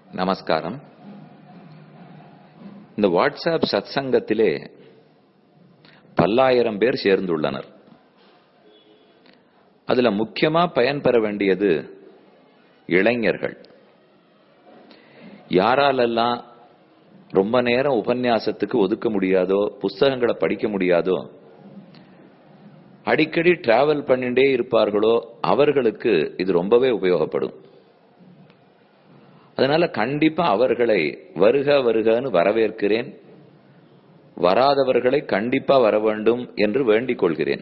நமஸ்காரம் இந்த வாட்ஸ்அப் சத்சங்கத்திலே பல்லாயிரம் பேர் சேர்ந்துள்ளனர் அதுல முக்கியமா பயன்பெற வேண்டியது இளைஞர்கள் யாராலெல்லாம் ரொம்ப நேரம் உபன்யாசத்துக்கு ஒதுக்க முடியாதோ புஸ்தகங்களை படிக்க முடியாதோ அடிக்கடி டிராவல் பண்ணிட்டே இருப்பார்களோ அவர்களுக்கு இது ரொம்பவே உபயோகப்படும் அதனால கண்டிப்பா அவர்களை வருக வருகன்னு வரவேற்கிறேன் வராதவர்களை கண்டிப்பா வர வேண்டும் என்று வேண்டிக் கொள்கிறேன்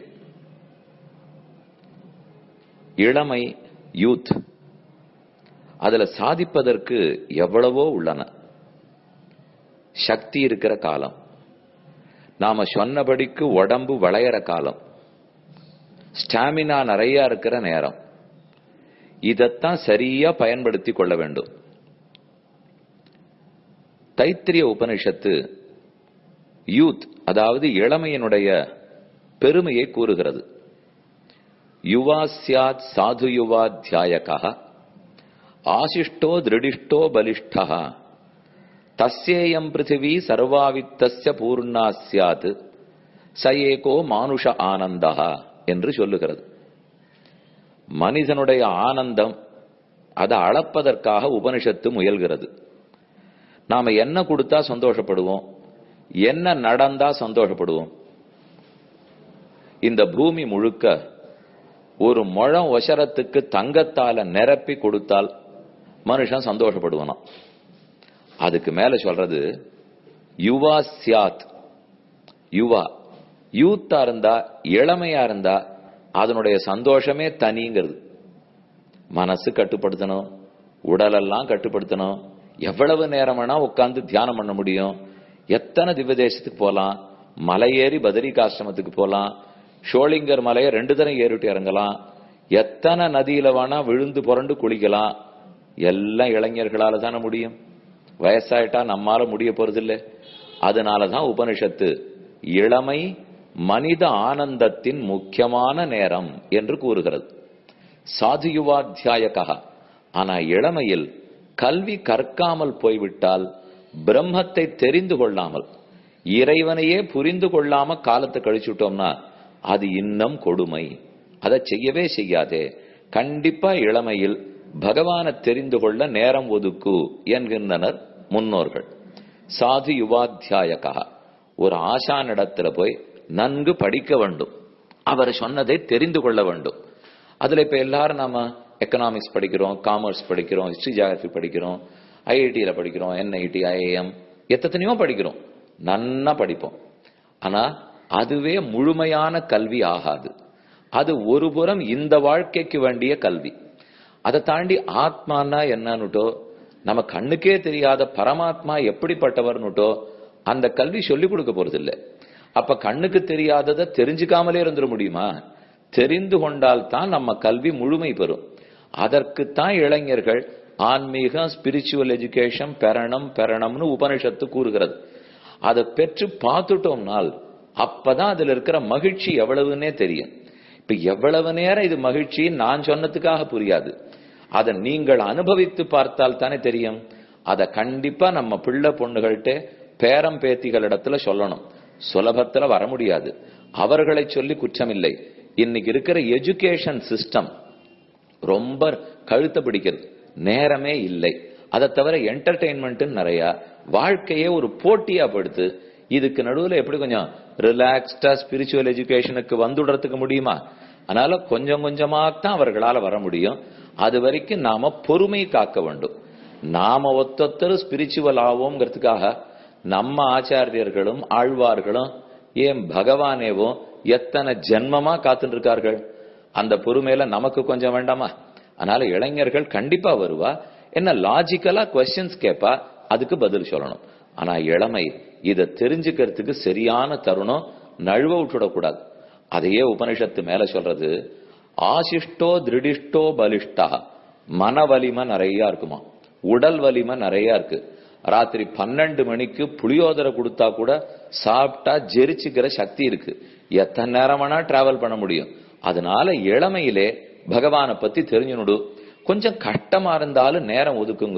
இளமை யூத் அதுல சாதிப்பதற்கு எவ்வளவோ உள்ளன சக்தி இருக்கிற காலம் நாம சொன்னபடிக்கு உடம்பு வளையற காலம் ஸ்டாமினா நிறைய இருக்கிற நேரம் இதத்தான் சரியா பயன்படுத்தி கொள்ள வேண்டும் தைத்திரிய உபனிஷத்து யூத் அதாவது இளமையினுடைய பெருமையை கூறுகிறது யுவா சியாத் சாது யுவா தியாயகா ஆசிஷ்டோ திருடிஷ்டோ பலிஷ்டா தஸ்யேயம் பிருத்திவி சர்வாவித்தஸ்ய பூர்ணா சியாத் சயேகோ மானுஷ ஆனந்தா என்று சொல்லுகிறது மனிதனுடைய ஆனந்தம் அதை அளப்பதற்காக உபனிஷத்து முயல்கிறது நாம என்ன கொடுத்தா சந்தோஷப்படுவோம் என்ன நடந்தா சந்தோஷப்படுவோம் இந்த பூமி முழுக்க ஒரு முழம் ஒசரத்துக்கு தங்கத்தால நிரப்பி கொடுத்தால் மனுஷன் சந்தோஷப்படுவானாம் அதுக்கு மேல சொல்றது யுவா சியாத் யுவா யூத்தா இருந்தா இளமையா இருந்தா அதனுடைய சந்தோஷமே தனிங்கிறது மனசு கட்டுப்படுத்தணும் உடலெல்லாம் கட்டுப்படுத்தணும் எவ்வளவு நேரம் வேணா உட்கார்ந்து தியானம் பண்ண முடியும் எத்தனை திவ்ய தேசத்துக்கு போலாம் மலை ஏறி பதரிகாசிரமத்துக்கு போலாம் ஷோலிங்கர் மலையை ரெண்டு தரம் ஏறிட்டு இறங்கலாம் எத்தனை நதியில வேணா விழுந்து புரண்டு குளிக்கலாம் எல்லாம் இளைஞர்களால தானே முடியும் வயசாயிட்டா நம்மால முடிய போறதில்ல அதனாலதான் உபனிஷத்து இளமை மனித ஆனந்தத்தின் முக்கியமான நேரம் என்று கூறுகிறது சாதுயுவாத்தியாயகா ஆனா இளமையில் கல்வி கற்காமல் போய்விட்டால் பிரம்மத்தை தெரிந்து கொள்ளாமல் இறைவனையே புரிந்து கொள்ளாம காலத்தை கழிச்சுட்டோம்னா அது இன்னும் கொடுமை அதை செய்யவே செய்யாதே கண்டிப்பா இளமையில் பகவானை தெரிந்து கொள்ள நேரம் ஒதுக்கு என்கின்றனர் முன்னோர்கள் சாது யுவாத்தியாயகா ஒரு ஆசானிடத்துல போய் நன்கு படிக்க வேண்டும் அவர் சொன்னதை தெரிந்து கொள்ள வேண்டும் அதுல இப்ப எல்லாரும் நாம எக்கனாமிக்ஸ் படிக்கிறோம் காமர்ஸ் படிக்கிறோம் ஹிஸ்டரி ஜியாகிரபி படிக்கிறோம் ஐஐடியில படிக்கிறோம் என்ஐடி ஐஏஎம் எத்தனையோ படிக்கிறோம் நன்னா படிப்போம் ஆனா அதுவே முழுமையான கல்வி ஆகாது அது ஒரு புறம் இந்த வாழ்க்கைக்கு வேண்டிய கல்வி அதை தாண்டி ஆத்மானா என்னன்னுட்டோ நம்ம கண்ணுக்கே தெரியாத பரமாத்மா எப்படிப்பட்டவர்னுட்டோ அந்த கல்வி சொல்லிக் கொடுக்க போறது இல்லை அப்ப கண்ணுக்கு தெரியாததை தெரிஞ்சுக்காமலே இருந்துட முடியுமா தெரிந்து கொண்டால் தான் நம்ம கல்வி முழுமை பெறும் அதற்குத்தான் இளைஞர்கள் ஆன்மீகம் ஸ்பிரிச்சுவல் எஜுகேஷன் பெறணும் பெறணும்னு உபனிஷத்து கூறுகிறது அதை பெற்று பார்த்துட்டோம்னால் அப்பதான் அதுல இருக்கிற மகிழ்ச்சி எவ்வளவுன்னே தெரியும் இப்ப எவ்வளவு நேரம் இது மகிழ்ச்சி நான் சொன்னதுக்காக புரியாது அதை நீங்கள் அனுபவித்து பார்த்தால் தானே தெரியும் அதை கண்டிப்பா நம்ம பிள்ளை பொண்ணுகள்கிட்ட பேரம் பேத்திகளிடத்துல சொல்லணும் சுலபத்துல வர முடியாது அவர்களை சொல்லி குற்றமில்லை இன்னைக்கு இருக்கிற எஜுகேஷன் சிஸ்டம் ரொம்ப கழுத்த பிடிக்கிறது நேரமே இல்லை அதை தவிர என்டர்டெயின்மெண்ட் நிறைய வாழ்க்கையே ஒரு போட்டியா படுத்து இதுக்கு நடுவுல எப்படி கொஞ்சம் ரிலாக்ஸ்டா ஸ்பிரிச்சுவல் எஜுகேஷனுக்கு வந்துடுறதுக்கு முடியுமா அதனால கொஞ்சம் கொஞ்சமா தான் அவர்களால வர முடியும் அது வரைக்கும் நாம பொறுமை காக்க வேண்டும் நாம ஒத்தொத்தர் ஸ்பிரிச்சுவல் ஆவோங்கிறதுக்காக நம்ம ஆச்சாரியர்களும் ஆழ்வார்களும் ஏன் பகவானேவும் எத்தனை ஜென்மமா காத்துட்டு இருக்கார்கள் அந்த பொறுமையில நமக்கு கொஞ்சம் வேண்டாமா அதனால இளைஞர்கள் கண்டிப்பா வருவா என்ன லாஜிக்கலா கொஸ்டின்ஸ் கேட்பா அதுக்கு பதில் சொல்லணும் ஆனா இளமை இதை தெரிஞ்சுக்கிறதுக்கு சரியான தருணம் நழுவ விட்டுடக்கூடாது அதையே உபனிஷத்து மேல சொல்றது ஆசிஷ்டோ திருடிஷ்டோ பலிஷ்டா மன வலிமை நிறைய இருக்குமா உடல் வலிமை நிறைய இருக்கு ராத்திரி பன்னெண்டு மணிக்கு புளியோதரை கொடுத்தா கூட சாப்பிட்டா ஜெரிச்சுக்கிற சக்தி இருக்கு எத்தனை நேரம் வேணா டிராவல் பண்ண முடியும் அதனால இளமையிலே பகவானை பத்தி தெரிஞ்சுனுடு கொஞ்சம் கஷ்டமா இருந்தாலும் நேரம் ஒதுக்குங்க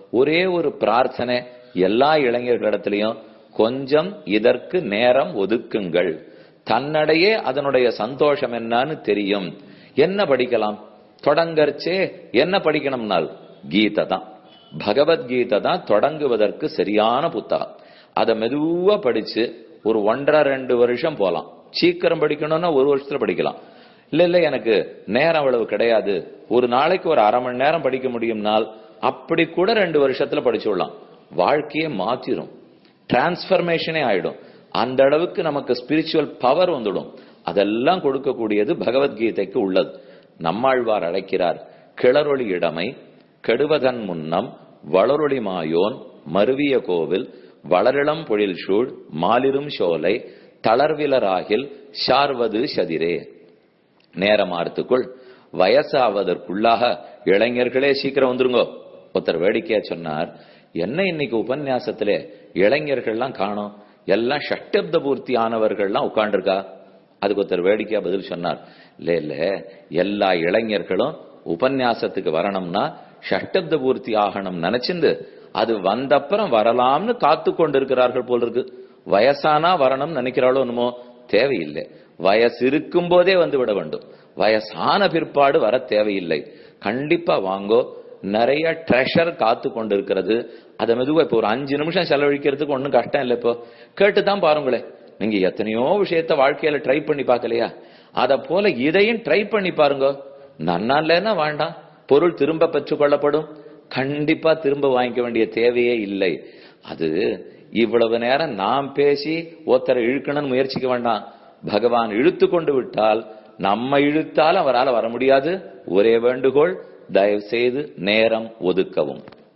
ஒரே ஒரு பிரார்த்தனை எல்லா இளைஞர்களிடத்திலையும் கொஞ்சம் இதற்கு நேரம் ஒதுக்குங்கள் தன்னடையே அதனுடைய சந்தோஷம் என்னன்னு தெரியும் என்ன படிக்கலாம் தொடங்கர்ச்சே என்ன படிக்கணும்னால் கீதை தான் பகவத்கீதை தான் தொடங்குவதற்கு சரியான புத்தகம் அதை மெதுவா படிச்சு ஒரு ஒன்றரை ரெண்டு வருஷம் போலாம் சீக்கிரம் படிக்கணும்னா ஒரு வருஷத்துல படிக்கலாம் இல்ல இல்ல எனக்கு நேரம் அவ்வளவு கிடையாது ஒரு நாளைக்கு ஒரு அரை மணி நேரம் படிக்க முடியும்னால் அப்படி கூட ரெண்டு வருஷத்துல படிச்சுடலாம் வாழ்க்கையை மாத்திரும் டிரான்ஸ்பர்மேஷனே ஆயிடும் அந்த அளவுக்கு நமக்கு ஸ்பிரிச்சுவல் பவர் வந்துடும் அதெல்லாம் கொடுக்கக்கூடியது பகவத்கீதைக்கு உள்ளது நம்மாழ்வார் அழைக்கிறார் கிளறொளி இடமை கெடுவதன் முன்னம் வளரொளி மாயோன் மருவிய கோவில் வளரிளம் பொழில் சூழ் மாலிரும் சோலை தளர்விலராகில் ஷார்வது சதிரே நேரமாறத்துக்குள் வயசாவதற்குள்ளாக இளைஞர்களே சீக்கிரம் வந்துருங்கோ ஒருத்தர் வேடிக்கையா சொன்னார் என்ன இன்னைக்கு உபன்யாசத்திலே இளைஞர்கள்லாம் காணோம் எல்லாம் ஷட்டப்த பூர்த்தி ஆனவர்கள்லாம் உட்காண்டிருக்கா அதுக்கு ஒருத்தர் வேடிக்கையா பதில் சொன்னார் இல்ல இல்ல எல்லா இளைஞர்களும் உபன்யாசத்துக்கு வரணும்னா ஷட்டப்த பூர்த்தி ஆகணும் நினைச்சிருந்து அது வந்தப்புறம் வரலாம்னு காத்து கொண்டிருக்கிறார்கள் போல் இருக்கு வயசானா வரணும்னு நினைக்கிறாளோ என்னமோ தேவையில்லை வயசு இருக்கும் போதே வந்து விட வேண்டும் வயசான பிற்பாடு வர தேவையில்லை கண்டிப்பா வாங்கோ நிறைய ட்ரெஷர் காத்து கொண்டிருக்கிறது அதை மெதுவா இப்போ ஒரு அஞ்சு நிமிஷம் செலவழிக்கிறதுக்கு ஒன்றும் கஷ்டம் இல்லை இப்போ கேட்டுதான் பாருங்களேன் நீங்க எத்தனையோ விஷயத்த வாழ்க்கையில ட்ரை பண்ணி பார்க்கலையா அத போல இதையும் ட்ரை பண்ணி பாருங்க நன்னா இல்லைன்னா வேண்டாம் பொருள் திரும்ப பெற்றுக்கொள்ளப்படும் கண்டிப்பா திரும்ப வாங்கிக்க வேண்டிய தேவையே இல்லை அது இவ்வளவு நேரம் நாம் பேசி ஒருத்தரை இழுக்கணும்னு முயற்சிக்க வேண்டாம் பகவான் இழுத்து கொண்டு விட்டால் நம்ம இழுத்தால் அவரால் வர முடியாது ஒரே வேண்டுகோள் தயவு செய்து நேரம் ஒதுக்கவும்